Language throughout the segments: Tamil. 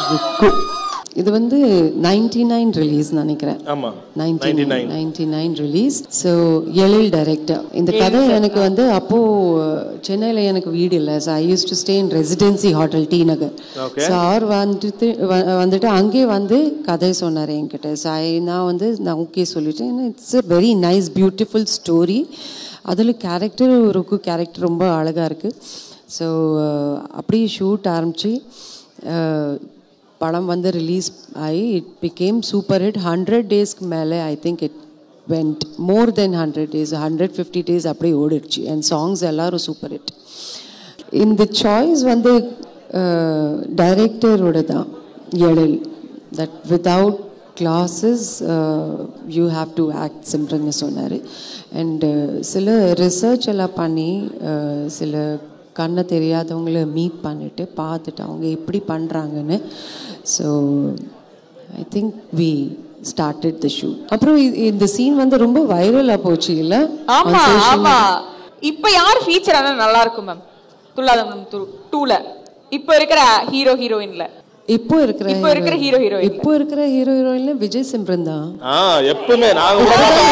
ருக்கு இது வந்து நைன்டி நைன் ரிலீஸ் நினைக்கிறேன் ஆமா ninety 99 ninety nine release so Ezhil director இந்த கதை எனக்கு வந்து அப்போ சென்னையில் எனக்கு வீடு இல்லை so I use to stay in residency hotel T Nagar Okay. So அவர் வந்துட்டு வ- வந்துட்டு அங்கே வந்து கதை சொன்னார் என்கிட்ட ஸோ ஐ நான் வந்து நான் ஓகே சொல்லிட்டேன் it's a very nice beautiful story அதில் கேரக்டர் ருக்கு கேரக்டர் ரொம்ப அழகாக இருக்குது ஸோ அப்படியே ஷூட் ஆரம்பிச்சு அஹ், படம் வந்து ரிலீஸ் ஆகி it became super hit hundred டேஸ்க்கு மேலே I think it went more then hundred days hundred fifty days அப்படியே ஓடிடுச்சு அண்ட் சாங்ஸ் எல்லாரும் சூப்பர் ஹிட் இந்த சாய்ஸ் வந்து டைரக்டரோட தான் Ezhil that without glasses you have to act சிம்ரன்னு சொன்னார் அண்டு சில ரிசர்ச் எல்லாம் பண்ணி uh, சில கண்ணை தெரியாதவங்கள மீட் பண்ணிட்டு பார்த்துட்டு அவங்க எப்படி பண்ணுறாங்கன்னு so I think we started the shoot அப்புறம் இ- இந்த சீன் வந்து ரொம்ப வைரலாக போச்சு இல்லை ஆமா ஆமா இப்ப யார் ஃபீச்சர் ஆனா நல்லா இருக்கும் மேம் துல்லாதம் டூல இப்ப இருக்கிற ஹீரோ ஹீரோயின்ல இப்போ இருக்கிற இப்போ இருக்கிற hero, heroine. இப்போ இருக்கிற ஹீரோ ஹீரோயின்ல விஜய் சிம்ரன் தான் ஆ எப்பவுமே நாங்க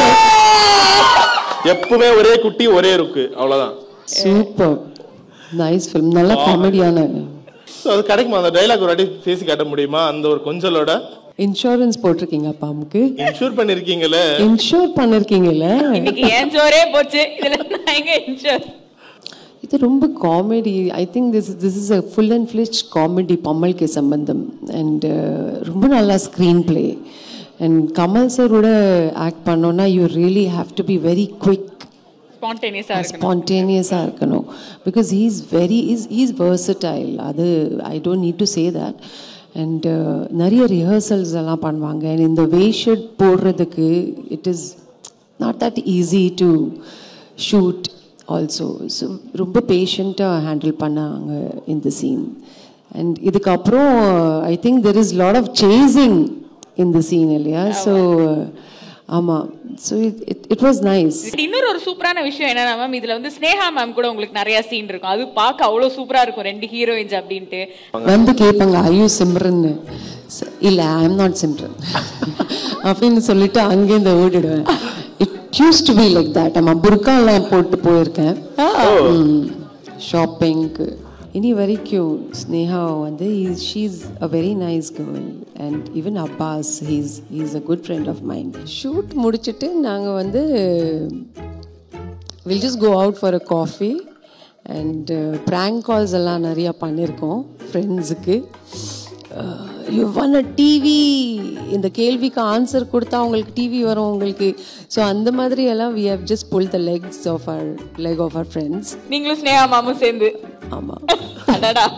எப்பவுமே ஒரே குட்டி ஒரே ருக்கு அவ்வளவுதான் சூப்பர் நைஸ் ஃபிலிம் நல்ல காமெடியான So, அது கிடைக்குமா அந்த டைலாக் ஒரு வாட்டி பேசி காட்ட முடியுமா அந்த ஒரு கொஞ்சலோட இன்சூரன்ஸ் போட்டிருக்கீங்க அப்பாவுக்கு இன்ஷூர் பண்ணிருக்கீங்கல்ல இன்ஷூர் பண்ணிருக்கீங்கல்ல இன்னைக்கு ஏன் ஜோரே போச்சு இதுல நான் எங்க என்ஜாய் இது ரொம்ப comedy I think this this is a full and ஃபிளிச் comedy பம்மல்கே சம்பந்தம் அண்ட் ரொம்ப நல்லா screen play and Kamal சரோட act பண்ணோன்னா you really have to be very quick ஸ்பான்டேனியஸா இருக்கு ஸ்பான்டேனியஸாக இருக்கணும் because he is very is he's versatile அது I don't need to say that and நிறைய ரிஹர்சல்ஸ் எல்லாம் பண்ணுவாங்க அண்ட் இந்த வேஷட் போடுறதுக்கு it is not that easy to shoot also so ரொம்ப பேஷண்ட்டாக ஹேண்டில் பண்ணாங்க இந்த சீன் அண்ட் இதுக்கப்புறம் I think there is lot of chasing இந்த சீன் இல்லையா ஸோ ஆமாம் so it it was nice இன்னொரு ஒரு சூப்பரான விஷயம் என்னன்னா மேம் இதுல வந்து ஸ்னேகா மேம் கூட உங்களுக்கு நிறைய சீன் இருக்கும் அது பார்க்க அவ்வளவு சூப்பரா இருக்கும் ரெண்டு ஹீரோயின்ஸ் அப்படின்ட்டு வந்து கேட்பாங்க ஐயோ சிம்ரன்னு ச- இல்ல ஐ எம் நாட் சிம்ரன் அப்படின்னு சொல்லிட்டு அங்கேருந்து ஓடிடுவேன் it use to be like that நம்ம புர்காலாம் போட்டு போயிருக்கேன் ஷாப்பிங்க்கு இனி வரைக்கும் ஸ்னேகா வந்து she's a very nice girl and even Abbas he's he's a good friend of mind shoot முடிச்சுட்டு நாங்கள் வந்து will just go out for a coffee and prank calls எல்லாம் நிறையா பண்ணியிருக்கோம் ஃப்ரெண்ட்ஸுக்கு யூ ஒன் அ டிவி இந்த கேள்விக்கு ஆன்சர் கொடுத்தா உங்களுக்கு டிவி வரும் உங்களுக்கு ஸோ அந்த மாதிரி எல்லாம் we have just pull the legs of our leg of our friends நீங்களும் ஸ்னேகா மாமும் சேர்ந்து ஆமாம் அடடா